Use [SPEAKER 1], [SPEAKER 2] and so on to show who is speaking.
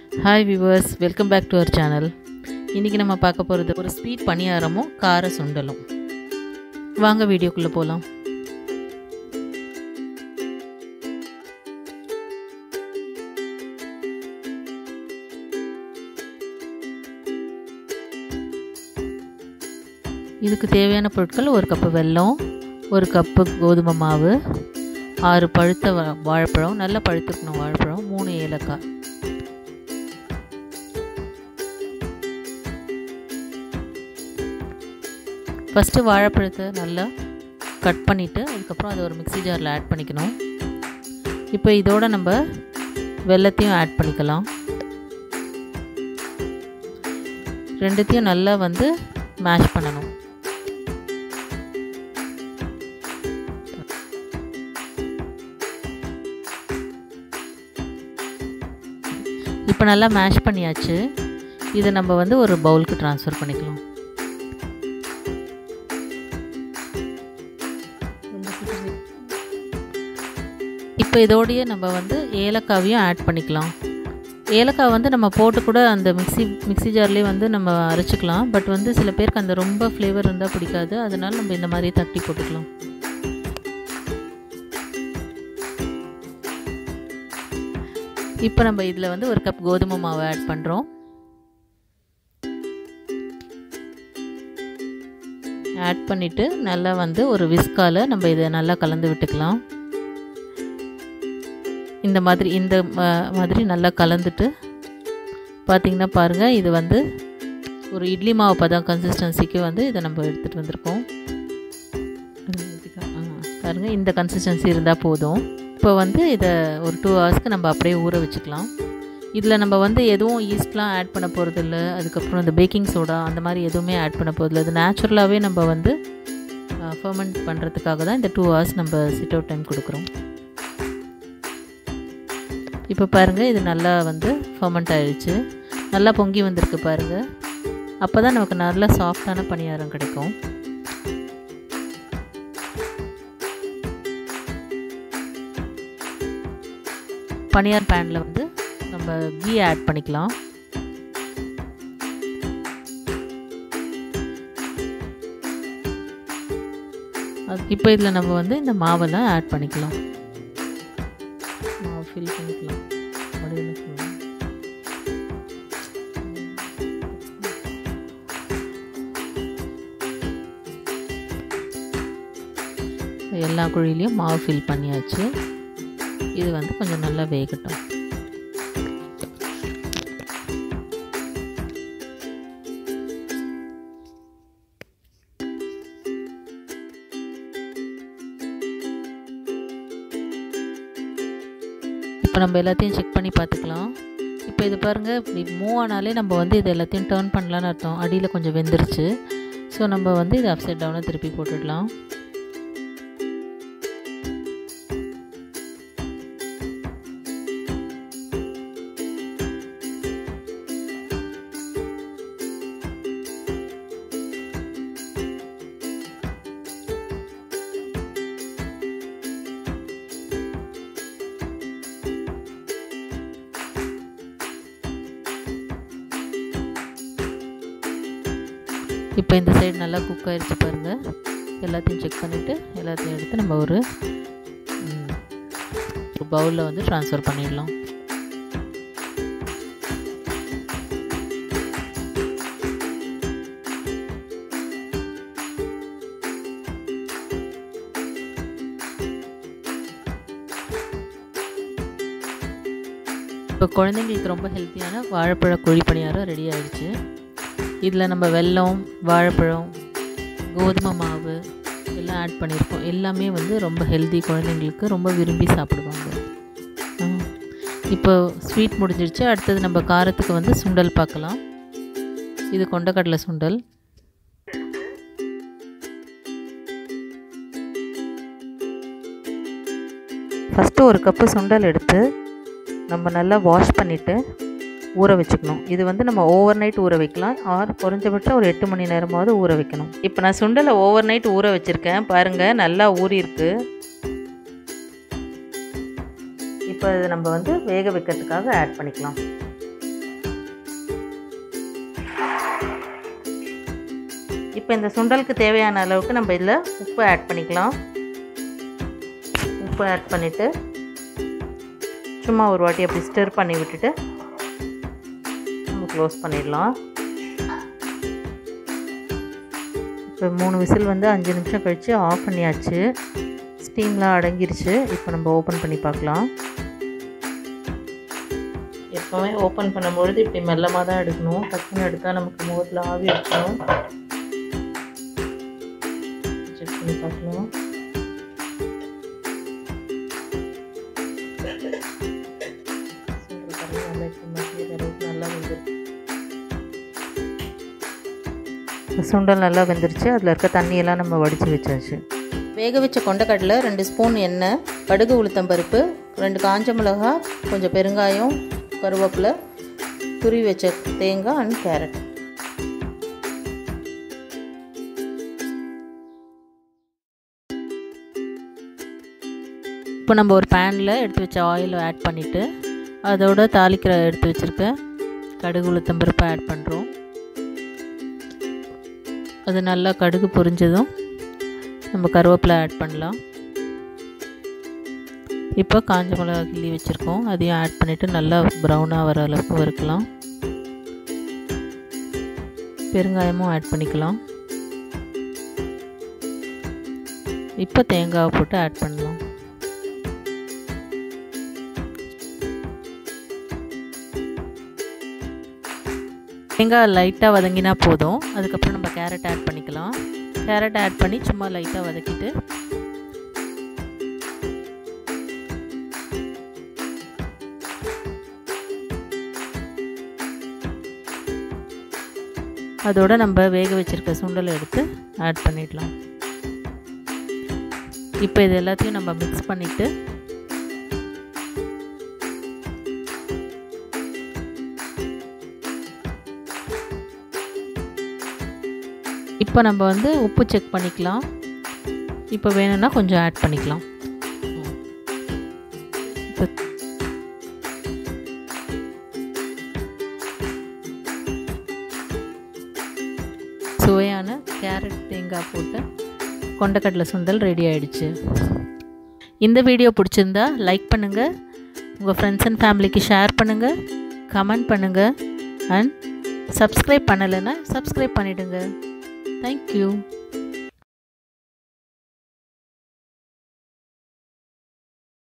[SPEAKER 1] Hi viewers welcome back to our channel இன்றைக்கி நம்ம பார்க்க போகிறது ஒரு ஸ்வீட் பணியாரமும் கார சுண்டலும் வாங்க வீடியோக்குள்ளே போகலாம் இதுக்கு தேவையான பொருட்கள் ஒரு கப்பு வெல்லம் ஒரு கப்பு கோதுமை மாவு ஆறு பழுத்த வா- வாழைப்பழம் நல்லா பழுத்துக்கணும் வாழைப்பழம் மூணு ஏலக்காய் ஃபஸ்ட்டு வாழைப்பழத்தை நல்லா கட் பண்ணிவிட்டு அதுக்கப்புறம் அதை ஒரு மிக்ஸி ஜாரில் ஆட் பண்ணிக்கணும் இப்போ இதோட நம்ம வெல்லத்தையும் ஆட் பண்ணிக்கலாம் ரெண்டுத்தையும் நல்லா வந்து மேஷ் பண்ணணும் இப்போ நல்லா மேஷ் பண்ணியாச்சு இதை நம்ம வந்து ஒரு பவுலுக்கு ட்ரான்ஸ்ஃபர் பண்ணிக்கலாம் இப்போ இதோடையே நம்ம வந்து ஏலக்காவையும் ஆட் பண்ணிக்கலாம் ஏலக்காய் வந்து நம்ம போட்டு கூட அந்த மிக்ஸி மிக்ஸி ஜார்லேயே வந்து நம்ம அரைச்சிக்கலாம் பட் வந்து சில பேருக்கு அந்த ரொம்ப ஃப்ளேவர் இருந்தால் பிடிக்காது அதனால நம்ம இந்த மாதிரி தட்டி போட்டுக்கலாம் இப்போ நம்ம இதில் வந்து ஒரு கப் கோதுமை மாவு ஆட் பண்ணுறோம் ஆட் பண்ணிவிட்டு நல்லா வந்து ஒரு விஸ்கால நம்ம இதை நல்லா கலந்து விட்டுக்கலாம் இந்த மாதிரி இந்த ம- மாதிரி நல்லா கலந்துட்டு பார்த்திங்கன்னா பாருங்கள் இது வந்து ஒரு இட்லி மாவு பதம் கன்சிஸ்டன்சிக்கு வந்து இதை நம்ம எடுத்துகிட்டு வந்திருக்கோம் ஆ, பாருங்கள் இந்த கன்சிஸ்டன்சி இருந்தால் போதும் இப்போ வந்து இதை ஒரு டூ ஹவர்ஸ்க்கு நம்ம அப்படியே ஊற வச்சுக்கலாம் இதில் நம்ம வந்து எதுவும் ஈஸ்ட்லாம் ஆட் பண்ண போகிறதில்ல அதுக்கப்புறம் இந்த பேக்கிங் சோடா அந்த மாதிரி எதுவுமே ஆட் பண்ண போகிறதில்ல இது நேச்சுரலாகவே நம்ம வந்து ஃபர்மெண்ட் பண்ணுறதுக்காக தான் இந்த டூ ஹவர்ஸ் நம்ம சிட் அவுட் டைம் கொடுக்குறோம் இப்போ பாருங்கள் இது நல்லா வந்து ஃபர்மெண்ட் ஆயிடுச்சு நல்லா பொங்கி வந்திருக்கு பாருங்கள் அப்போ தான் நமக்கு நல்லா சாஃப்டான பணியாரம் கிடைக்கும் பனியார் பேனில் வந்து நம்ம கீ ஆட் பண்ணிக்கலாம் அது இப்போ இதில் நம்ம வந்து இந்த மாவெல்லாம் ஆட் பண்ணிக்கலாம் மாவு ஃபில் பண்ணிக்கலாம் வடிவில் fill. எல்லா குழிலையும் மாவு ஃபில் பண்ணியாச்சு இது வந்து கொஞ்சம் நல்லா வேகட்டும் இப்போ நம்ம எல்லாத்தையும் செக் பண்ணி பார்த்துக்கலாம் இப்போ இது பாருங்கள் இப்படி மூவ் ஆனாலே நம்ம வந்து இது எல்லாத்தையும் டேர்ன் பண்ணலான்னு அர்த்தம் அடியில் கொஞ்சம் வெந்துருச்சு ஸோ நம்ம வந்து இது அப்சைட் டவுனாக திருப்பி போட்டுடலாம் இப்போ இந்த சைடு நல்லா குக் ஆயிடுச்சு பாருங்கள் எல்லாத்தையும் செக் பண்ணிவிட்டு எல்லாத்தையும் எடுத்து நம்ம ஒரு பவுலில் வந்து ட்ரான்ஸ்ஃபர் பண்ணிடலாம் இப்போ குழந்தைங்களுக்கு ரொம்ப ஹெல்த்தியான வாழைப்பழ குழி பணியாரம் ரெடி ஆயிடுச்சு இதில் நம்ம வெல்லம் வாழைப்பழம் கோதுமை மாவு எல்லாம் ஆட் பண்ணியிருக்கோம் எல்லாமே வந்து ரொம்ப ஹெல்தி குழந்தைங்களுக்கு ரொம்ப விரும்பி சாப்பிடுவாங்க ஆ. இப்போ ஸ்வீட் முடிஞ்சிடுச்சு அடுத்தது நம்ம காரத்துக்கு வந்து சுண்டல் பார்க்கலாம் இது கொண்டக்கடலை சுண்டல் ஃபஸ்ட்டு ஒரு கப்பு சுண்டல் எடுத்து நம்ம நல்லா வாஷ் பண்ணிவிட்டு ஊற வச்சுக்கணும் இது வந்து நம்ம ஓவர் நைட் ஊற வைக்கலாம் ஆர் குறைஞ்சபட்சம் ஒரு எட்டு மணி நேரமாவது ஊற வைக்கணும் இப்போ நான் சுண்டலை ஓவர் நைட் ஊற வச்சுருக்கேன் பாருங்கள் நல்லா ஊறியிருக்கு இப்போ இதை நம்ம வந்து வேக வைக்கிறதுக்காக ஆட் பண்ணிக்கலாம் இப்போ இந்த சுண்டலுக்கு தேவையான அளவுக்கு நம்ம இதில் உப்பு ஆட் பண்ணிக்கலாம் உப்பு ஆட் பண்ணிவிட்டு சும்மா ஒரு வாட்டி அப்படி ஸ்டிர் பண்ணி விட்டுட்டு நம்ம க்ளோஸ் பண்ணிடலாம் இப்போ மூணு விசில் வந்து அஞ்சு நிமிஷம் கழித்து ஆஃப் பண்ணியாச்சு ஸ்டீம்லாம் அடங்கிருச்சு இப்போ நம்ம ஓப்பன் பண்ணி பார்க்கலாம் எப்போவுமே ஓப்பன் பண்ணும்பொழுது இப்படி மெல்லமாக தான் எடுக்கணும் டக்குன்னு எடுத்தால் நமக்கு முகத்தில் ஆவி எடுக்கணும் செக் பண்ணி பார்க்கலாம் நல்லா வெந்திருக்கு சுண்டல் நல்லா வெந்துருச்சு அதில் இருக்க தண்ணியெல்லாம் நம்ம வடித்து வச்சாச்சு வேக வச்ச கொண்டக்கடலை ரெண்டு ஸ்பூன் எண்ணெய் கடுகு உளுத்தம் பருப்பு ரெண்டு காஞ்ச மிளகா கொஞ்சம் பெருங்காயம் கருவேப்பிலை துருவி வச்ச தேங்காய் அண்ட் கேரட் இப்போ நம்ம ஒரு பேனில் எடுத்து வச்ச ஆயில் ஆட் பண்ணிவிட்டு அதோட தாளிக்கிற எடுத்து வச்சுருக்க கடுகு உளுத்தம் பருப்பை ஆட் பண்ணுறோம் அது நல்லா கடுகு பொரிஞ்சதும் நம்ம கருவேப்பிலை ஆட் பண்ணலாம் இப்போ காஞ்ச மிளகா கிள்ளி வச்சுருக்கோம் அதையும் ஆட் பண்ணிவிட்டு நல்லா ப்ரௌனாக வர அளவுக்கு வறுக்கலாம் பெருங்காயமும் ஆட் பண்ணிக்கலாம் இப்போ தேங்காவை போட்டு ஆட் பண்ணலாம் தேங்காய் லைட்டாக வதங்கினா போதும் அதுக்கப்புறம் நம்ம கேரட் ஆட் பண்ணிக்கலாம் கேரட் ஆட் பண்ணி சும்மா லைட்டாக வதக்கிட்டு அதோட நம்ம வேக வச்சுருக்க சுண்டலை எடுத்து ஆட் பண்ணிடலாம் இப்போ இது எல்லாத்தையும் நம்ம மிக்ஸ் பண்ணிவிட்டு இப்போ நம்ம வந்து உப்பு செக் பண்ணிக்கலாம் இப்போ வேணும்னா கொஞ்சம் ஆட் பண்ணிக்கலாம் இப்போ சுவையான கேரட் தேங்காய் போட்டு கொண்டக்கடலை சுண்டல் ரெடி ஆயிடுச்சு இந்த வீடியோ பிடிச்சிருந்தா லைக் பண்ணுங்கள் உங்கள் ஃப்ரெண்ட்ஸ் அண்ட் ஃபேமிலிக்கு ஷேர் பண்ணுங்கள் கமெண்ட் பண்ணுங்கள் அண்ட் சப்ஸ்கிரைப் பண்ணலைன்னா சப்ஸ்கிரைப் பண்ணிவிடுங்க Thank you.